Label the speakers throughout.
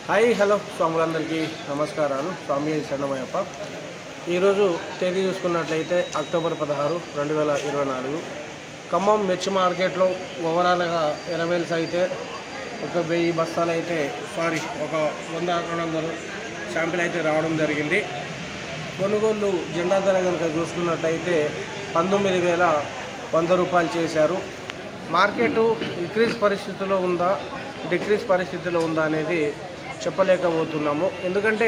Speaker 1: Hi hello స్వాములందరికీ నమస్కారాలు స్వామి శరణమయ్యప్ప ఈరోజు తేదీ చూసుకున్నట్లయితే అక్టోబర్ పదహారు రెండు వేల ఇరవై నాలుగు ఖమ్మం మిర్చి మార్కెట్లో ఓవరాల్గా ఎనభైల్స్ అయితే ఒక వెయ్యి బస్తాలు అయితే సారీ ఒక వంద రెండు వందలు శాంపిల్ అయితే రావడం జరిగింది కొనుగోళ్ళు జెండా ధర కనుక చూసుకున్నట్లయితే పంతొమ్మిది వేల వంద రూపాయలు చేశారు మార్కెట్ ఇంక్రీజ్ పరిస్థితిలో ఉందా డిక్రీజ్ పరిస్థితిలో ఉందా అనేది చెప్పలేకపోతున్నాము ఎందుకంటే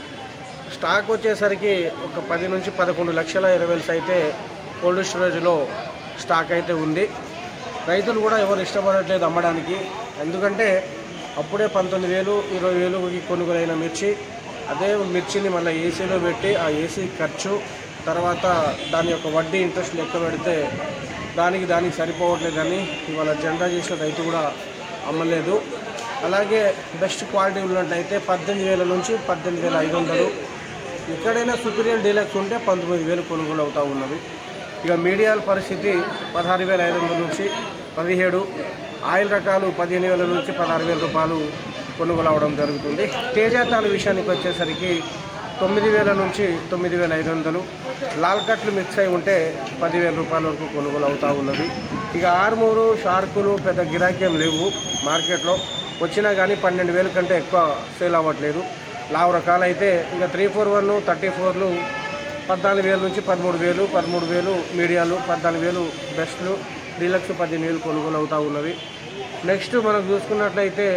Speaker 1: స్టాక్ వచ్చేసరికి ఒక పది నుంచి పదకొండు లక్షల ఇరవై అయితే కోల్డ్ స్టోరేజ్లో స్టాక్ అయితే ఉంది రైతులు కూడా ఎవరు ఇష్టపడట్లేదు అమ్మడానికి ఎందుకంటే అప్పుడే పంతొమ్మిది వేలు ఇరవై వేలుకి కొనుగోలైన మిర్చి అదే మిర్చిని మళ్ళీ ఏసీలో పెట్టి ఆ ఏసీ ఖర్చు తర్వాత దాని యొక్క వడ్డీ ఇంట్రెస్ట్ లెక్క పెడితే దానికి దానికి సరిపోవట్లేదని ఇవాళ జెండా చేసిన రైతు కూడా అమ్మలేదు అలాగే బెస్ట్ క్వాలిటీ ఉన్నట్టయితే పద్దెనిమిది వేల నుంచి పద్దెనిమిది వేల ఐదు వందలు ఎక్కడైనా సుపీరియర్ డీలక్స్ ఉంటే పంతొమ్మిది వేలు కొనుగోలు అవుతూ ఉన్నవి ఇక మీడియాల పరిస్థితి పదహారు వేల ఐదు వందల నుంచి పదిహేడు ఆయిల్ రకాలు పదిహేను వేల నుంచి పదహారు వేల రూపాయలు కొనుగోలు అవడం జరుగుతుంది తేజాతాల విషయానికి వచ్చేసరికి తొమ్మిది వేల నుంచి తొమ్మిది వేల ఐదు వందలు లాల్ కట్లు మిక్స్ అయి ఉంటే పదివేల రూపాయల వరకు కొనుగోలు అవుతూ ఉన్నది ఇక ఆర్మూరు షార్కులు పెద్ద గిరాకీం లేవు మార్కెట్లో వచ్చినా కానీ పన్నెండు వేల కంటే ఎక్కువ సేల్ అవ్వట్లేదు లావు రకాలు అయితే ఇక త్రీ ఫోర్ వన్ థర్టీ ఫోర్లు పద్నాలుగు వేల నుంచి పదమూడు వేలు పదమూడు వేలు మీడియాలు పద్నాలుగు వేలు బెస్ట్లు డీలక్స్ పదిహేను వేలు కొనుగోలు అవుతూ ఉన్నవి నెక్స్ట్ మనం చూసుకున్నట్లయితే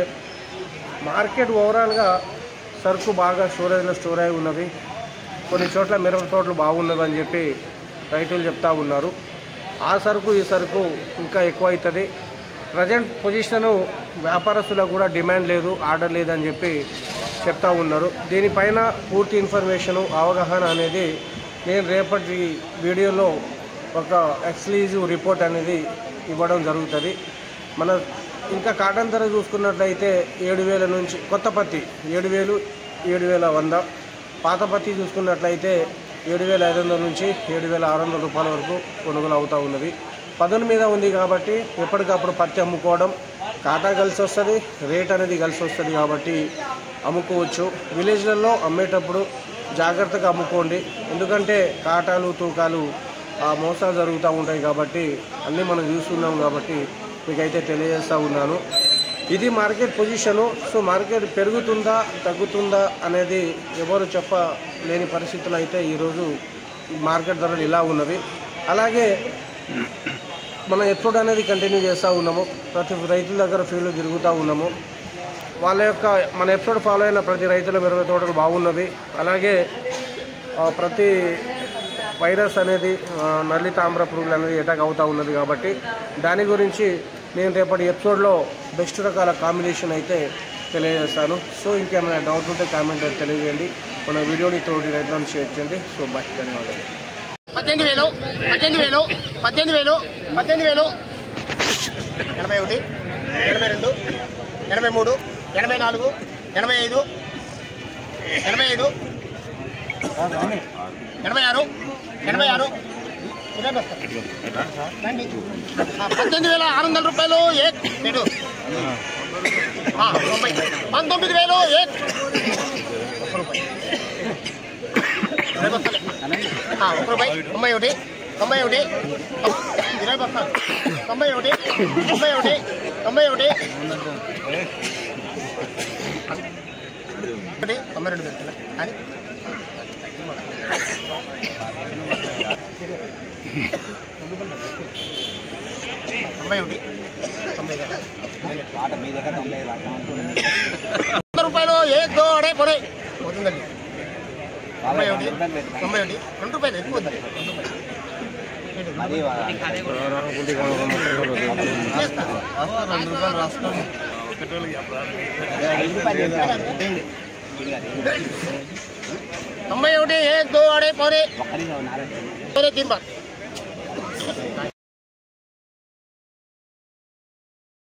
Speaker 1: మార్కెట్ ఓవరాల్గా సరుకు బాగా స్టోరేజ్లో స్టోర్ అయి ఉన్నది కొన్ని చోట్ల మిరప తోటలు బాగున్నవి అని చెప్పి రైతులు చెప్తా ఉన్నారు ఆ సరుకు ఈ సరుకు ఇంకా ఎక్కువ అవుతుంది ప్రజెంట్ పొజిషను వ్యాపారస్తులకు కూడా డిమాండ్ లేదు ఆర్డర్ లేదని చెప్పి చెప్తా ఉన్నారు దీనిపైన పూర్తి ఇన్ఫర్మేషను అవగాహన అనేది నేను రేపటి వీడియోలో ఒక ఎక్స్క్లూజివ్ రిపోర్ట్ అనేది ఇవ్వడం జరుగుతుంది మన ఇంకా కాటన్ ధర చూసుకున్నట్లయితే ఏడు వేల నుంచి కొత్త పత్తి ఏడు వేలు ఏడు వేల వంద పాత పత్తి చూసుకున్నట్లయితే ఏడు వేల ఐదు వందల నుంచి ఏడు వేల ఆరు వందల రూపాయల వరకు కొనుగోలు అవుతూ ఉన్నది పదును మీద ఉంది కాబట్టి ఎప్పటికప్పుడు పత్తి అమ్ముకోవడం కాటా కలిసి వస్తుంది రేట్ అనేది కలిసి వస్తుంది కాబట్టి అమ్ముకోవచ్చు విలేజ్లలో అమ్మేటప్పుడు జాగ్రత్తగా అమ్ముకోండి ఎందుకంటే కాటాలు తూకాలు ఆ మోసాలు జరుగుతూ ఉంటాయి కాబట్టి అన్నీ మనం చూస్తున్నాం కాబట్టి మీకైతే తెలియజేస్తూ ఉన్నాను ఇది మార్కెట్ పొజిషను సో మార్కెట్ పెరుగుతుందా తగ్గుతుందా అనేది ఎవరు చెప్పలేని పరిస్థితులు అయితే ఈరోజు మార్కెట్ ధరలు ఇలా ఉన్నవి అలాగే మనం ఎప్పుడు అనేది కంటిన్యూ చేస్తూ ఉన్నాము ప్రతి రైతుల దగ్గర ఫీల్డ్ తిరుగుతూ ఉన్నాము వాళ్ళ యొక్క మన ఎపిసోడ్ ఫాలో అయిన ప్రతి రైతుల మిరప తోటలు బాగున్నవి అలాగే ఆ, ప్రతి వైరస్ అనేది ఆ, నల్లి తామ్ర పురుగులు అనేది అటాక్ అవుతూ ఉన్నది కాబట్టి దాని గురించి నేను రేపటి ఎపిసోడ్లో బెస్ట్ రకాల కాంబినేషన్ అయితే తెలియజేస్తాను సో ఇంకేమైనా డౌట్ ఉంటే కామెంట్ తెలియజేయండి మన వీడియోని తోటి రైతులను షేర్ చేయండి సో బాయ్ ధన్యవాదాలు
Speaker 2: పద్దెనిమిది వేలు పద్దెనిమిది వేలు పద్దెనిమిది వేలు పద్దెనిమిది వేలు ఎనభై ఒకటి ఎనభై రెండు ఎనభై మూడు ఎనభై నాలుగు ఎనభై ఐదు ఎనభై ఐదు ఎనభై ఆరు ఎనభై ఆరు ఇరవై వస్తాయి. రండి. ఆ, పద్దెనిమిది వేల ఆరు వందల రూపాయలు ఏక్ ఇటు ఆ, తొంభై పంతొమ్మిది వేలు ఏక్ ఒక్క రూపాయి ఇరవై బస్తాలు. ఆ, ఒక్క రూపాయి తొంభై ఒకటి తొంభై ఒకటి ఇరవై బస్తాలు తొంభై ఒకటి తొంభై ఒకటి తొంభై ఒకటి ఒకటి తొంభై రెండు పెడుతున్నా కానీ తొంభై ఒకటి తొంభై వంద రూపాయలు ఏ గోడే కొడే పోతుందండి తొంభై ఒకటి తొంభై ఒకటి రెండు రూపాయలు ఎక్కువ వద్దండి రెండు రూపాయలు చేస్తా. తొంభై ఒకటి ఏ దో అడే పోరే పోరే తీన్ బార్